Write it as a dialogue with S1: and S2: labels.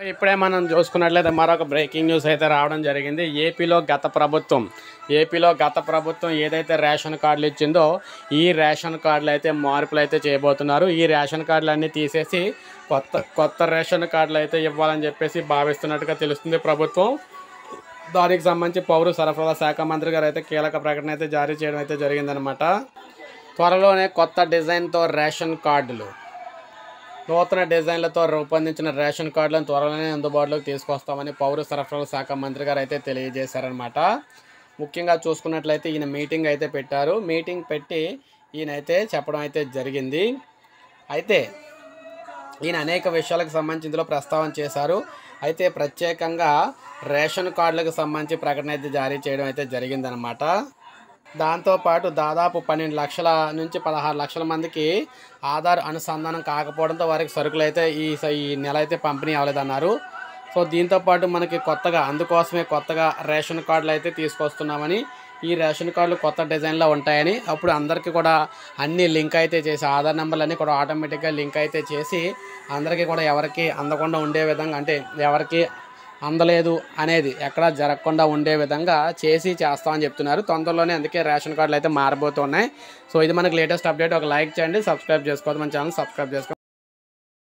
S1: ఇప్పుడే మనం చూసుకున్నట్లయితే మరొక బ్రేకింగ్ న్యూస్ అయితే రావడం జరిగింది ఏపీలో గత ప్రభుత్వం ఏపీలో గత ప్రభుత్వం ఏదైతే రేషన్ కార్డులు ఇచ్చిందో ఈ రేషన్ కార్డులు అయితే మార్పులు అయితే చేయబోతున్నారు ఈ రేషన్ కార్డులు అన్నీ తీసేసి కొత్త కొత్త రేషన్ కార్డులు అయితే ఇవ్వాలని చెప్పేసి భావిస్తున్నట్టుగా తెలుస్తుంది ప్రభుత్వం దానికి సంబంధించి పౌర సరఫరాల శాఖ మంత్రి గారు అయితే కీలక ప్రకటన అయితే జారీ చేయడం అయితే జరిగిందనమాట త్వరలోనే కొత్త డిజైన్తో రేషన్ కార్డులు నూతన డిజైన్లతో రూపొందించిన రేషన్ కార్డులను త్వరలోనే అందుబాటులోకి తీసుకొస్తామని పౌర సరఫరాల శాఖ మంత్రి గారు అయితే తెలియజేశారనమాట ముఖ్యంగా చూసుకున్నట్లయితే ఈయన మీటింగ్ అయితే పెట్టారు మీటింగ్ పెట్టి ఈయన అయితే చెప్పడం అయితే జరిగింది అయితే ఈయన అనేక విషయాలకు సంబంధించి ఇందులో ప్రస్తావన చేశారు అయితే ప్రత్యేకంగా రేషన్ కార్డులకు సంబంధించి ప్రకటన అయితే జారీ చేయడం అయితే జరిగిందనమాట దాంతోపాటు దాదాపు పన్నెండు లక్షల నుంచి పదహారు లక్షల మందికి ఆధార్ అనుసంధానం కాకపోవడంతో వారికి సరుకులు అయితే ఈ ఈ నెల అయితే పంపిణీ అవ్వలేదన్నారు సో దీంతోపాటు మనకి కొత్తగా అందుకోసమే కొత్తగా రేషన్ కార్డులు అయితే తీసుకొస్తున్నామని ఈ రేషన్ కార్డులు కొత్త డిజైన్లో ఉంటాయని అప్పుడు అందరికీ కూడా అన్ని లింక్ అయితే చేసి ఆధార్ నెంబర్లు అన్నీ కూడా ఆటోమేటిక్గా లింక్ అయితే చేసి అందరికీ కూడా ఎవరికి అందకుండా ఉండే విధంగా అంటే ఎవరికి అందలేదు అనేది ఎక్కడా జరగకుండా ఉండే విధంగా చేసి చేస్తామని చెప్తున్నారు తొందరలోనే అందుకే రేషన్ కార్డులు అయితే మారబోతున్నాయి సో ఇది మనకి లేటెస్ట్ అప్డేట్ ఒక లైక్ చేయండి సబ్స్క్రైబ్ చేసుకోవద్దు మన ఛానల్ సబ్స్క్రైబ్ చేసుకోండి